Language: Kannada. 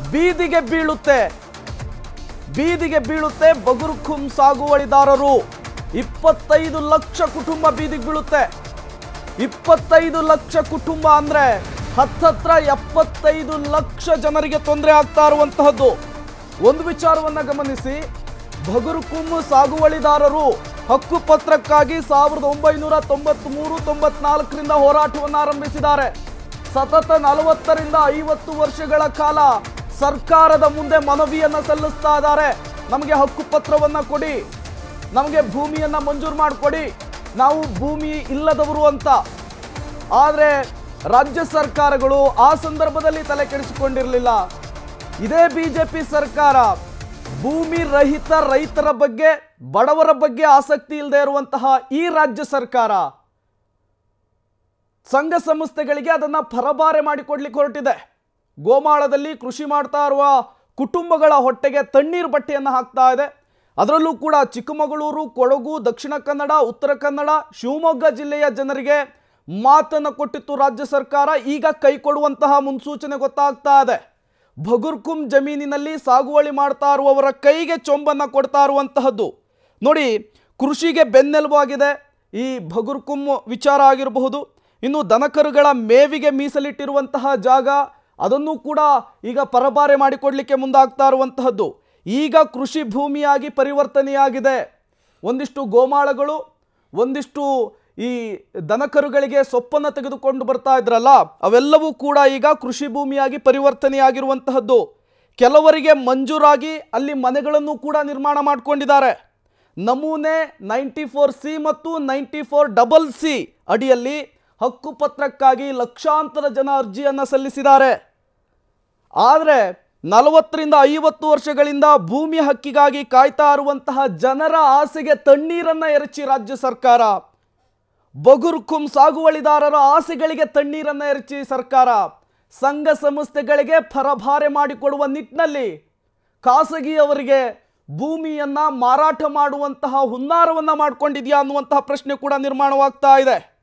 ಬೀದಿಗೆ ಬೀಳುತ್ತೆ ಬೀದಿಗೆ ಬೀಳುತ್ತೆ ಬಗುರುಖುಂ ಸಾಗುವಳಿದಾರರು ಇಪ್ಪತ್ತೈದು ಲಕ್ಷ ಕುಟುಂಬ ಬೀದಿಗೆ ಬೀಳುತ್ತೆ ಇಪ್ಪತ್ತೈದು ಲಕ್ಷ ಕುಟುಂಬ ಅಂದ್ರೆ ಹತ್ತತ್ರ ಎಪ್ಪತ್ತೈದು ಲಕ್ಷ ಜನರಿಗೆ ತೊಂದರೆ ಆಗ್ತಾ ಇರುವಂತಹದ್ದು ಒಂದು ವಿಚಾರವನ್ನ ಗಮನಿಸಿ ಬಗುರುಕುಂ ಸಾಗುವಳಿದಾರರು ಹಕ್ಕು ಪತ್ರಕ್ಕಾಗಿ ಸಾವಿರದ ಒಂಬೈನೂರ ತೊಂಬತ್ಮೂರು ತೊಂಬತ್ನಾಲ್ಕರಿಂದ ಹೋರಾಟವನ್ನು ಆರಂಭಿಸಿದ್ದಾರೆ ಸತತ ನಲವತ್ತರಿಂದ ಐವತ್ತು ವರ್ಷಗಳ ಕಾಲ ಸರ್ಕಾರದ ಮುಂದೆ ಮನವಿಯನ್ನ ಸಲ್ಲಿಸ್ತಾ ಇದ್ದಾರೆ ನಮಗೆ ಹಕ್ಕು ಪತ್ರವನ್ನ ಕೊಡಿ ನಮಗೆ ಭೂಮಿಯನ್ನ ಮಂಜೂರು ಮಾಡಿಕೊಡಿ ನಾವು ಭೂಮಿ ಇಲ್ಲದವರು ಅಂತ ಆದರೆ ರಾಜ್ಯ ಸರ್ಕಾರಗಳು ಆ ಸಂದರ್ಭದಲ್ಲಿ ತಲೆ ಕೆಡಿಸಿಕೊಂಡಿರಲಿಲ್ಲ ಇದೇ ಬಿಜೆಪಿ ಸರ್ಕಾರ ಭೂಮಿ ರಹಿತ ರೈತರ ಬಗ್ಗೆ ಬಡವರ ಬಗ್ಗೆ ಆಸಕ್ತಿ ಇಲ್ಲದೆ ಇರುವಂತಹ ಈ ರಾಜ್ಯ ಸರ್ಕಾರ ಸಂಘ ಸಂಸ್ಥೆಗಳಿಗೆ ಅದನ್ನ ಪರಭಾರೆ ಮಾಡಿಕೊಡ್ಲಿಕ್ಕೆ ಹೊರಟಿದೆ ಗೋಮಾಳದಲ್ಲಿ ಕೃಷಿ ಮಾಡ್ತಾ ಇರುವ ಕುಟುಂಬಗಳ ಹೊಟ್ಟೆಗೆ ತಣ್ಣೀರು ಬಟ್ಟೆಯನ್ನು ಹಾಕ್ತಾ ಇದೆ ಅದರಲ್ಲೂ ಕೂಡ ಚಿಕ್ಕಮಗಳೂರು ಕೊಡಗು ದಕ್ಷಿಣ ಕನ್ನಡ ಉತ್ತರ ಕನ್ನಡ ಶಿವಮೊಗ್ಗ ಜಿಲ್ಲೆಯ ಜನರಿಗೆ ಮಾತನ್ನು ಕೊಟ್ಟಿತ್ತು ರಾಜ್ಯ ಸರ್ಕಾರ ಈಗ ಕೈ ಕೊಡುವಂತಹ ಮುನ್ಸೂಚನೆ ಗೊತ್ತಾಗ್ತಾ ಇದೆ ಭಗುರ್ಕುಂ ಜಮೀನಿನಲ್ಲಿ ಸಾಗುವಳಿ ಮಾಡ್ತಾ ಇರುವವರ ಕೈಗೆ ಚೊಂಬನ್ನು ಕೊಡ್ತಾ ಇರುವಂತಹದ್ದು ನೋಡಿ ಕೃಷಿಗೆ ಬೆನ್ನೆಲುಬಾಗಿದೆ ಈ ಭಗುರ್ಕುಂ ವಿಚಾರ ಆಗಿರಬಹುದು ಇನ್ನು ದನಕರುಗಳ ಮೇವಿಗೆ ಮೀಸಲಿಟ್ಟಿರುವಂತಹ ಜಾಗ ಅದನ್ನು ಕೂಡ ಈಗ ಪರಭಾರೆ ಮಾಡಿಕೊಡ್ಲಿಕ್ಕೆ ಮುಂದಾಗ್ತಾ ಇರುವಂತಹದ್ದು ಈಗ ಕೃಷಿ ಭೂಮಿಯಾಗಿ ಪರಿವರ್ತನೆಯಾಗಿದೆ ಒಂದಿಷ್ಟು ಗೋಮಾಳಗಳು ಒಂದಿಷ್ಟು ಈ ದನಕರುಗಳಿಗೆ ಸೊಪ್ಪನ್ನು ತೆಗೆದುಕೊಂಡು ಬರ್ತಾ ಇದ್ರಲ್ಲ ಅವೆಲ್ಲವೂ ಕೂಡ ಈಗ ಕೃಷಿ ಭೂಮಿಯಾಗಿ ಪರಿವರ್ತನೆಯಾಗಿರುವಂತಹದ್ದು ಕೆಲವರಿಗೆ ಮಂಜೂರಾಗಿ ಅಲ್ಲಿ ಮನೆಗಳನ್ನು ಕೂಡ ನಿರ್ಮಾಣ ಮಾಡಿಕೊಂಡಿದ್ದಾರೆ ನಮೂನೆ ನೈಂಟಿ ಫೋರ್ ಸಿ ಮತ್ತು ನೈಂಟಿ ಫೋರ್ ಡಬಲ್ ಸಿ ಅಡಿಯಲ್ಲಿ ಹಕ್ಕು ಪತ್ರಕ್ಕಾಗಿ ಲಕ್ಷಾಂತರ ಜನ ಅರ್ಜಿಯನ್ನು ಸಲ್ಲಿಸಿದ್ದಾರೆ ಆದರೆ ನಲವತ್ತರಿಂದ ಐವತ್ತು ವರ್ಷಗಳಿಂದ ಭೂಮಿ ಹಕ್ಕಿಗಾಗಿ ಕಾಯ್ತಾ ಇರುವಂತಹ ಜನರ ಆಸೆಗೆ ತಣ್ಣೀರನ್ನ ಎರಚಿ ರಾಜ್ಯ ಸರ್ಕಾರ ಬಗುರ್ಕುಂ ಸಾಗುವಳಿದಾರರ ಆಸೆಗಳಿಗೆ ತಣ್ಣೀರನ್ನ ಎರಚಿ ಸರ್ಕಾರ ಸಂಘ ಸಂಸ್ಥೆಗಳಿಗೆ ಪರಭಾರೆ ಮಾಡಿಕೊಡುವ ನಿಟ್ಟಿನಲ್ಲಿ ಖಾಸಗಿಯವರಿಗೆ ಭೂಮಿಯನ್ನ ಮಾರಾಟ ಮಾಡುವಂತಹ ಹುನ್ನಾರವನ್ನ ಮಾಡ್ಕೊಂಡಿದ್ಯಾ ಅನ್ನುವಂತಹ ಪ್ರಶ್ನೆ ಕೂಡ ನಿರ್ಮಾಣವಾಗ್ತಾ ಇದೆ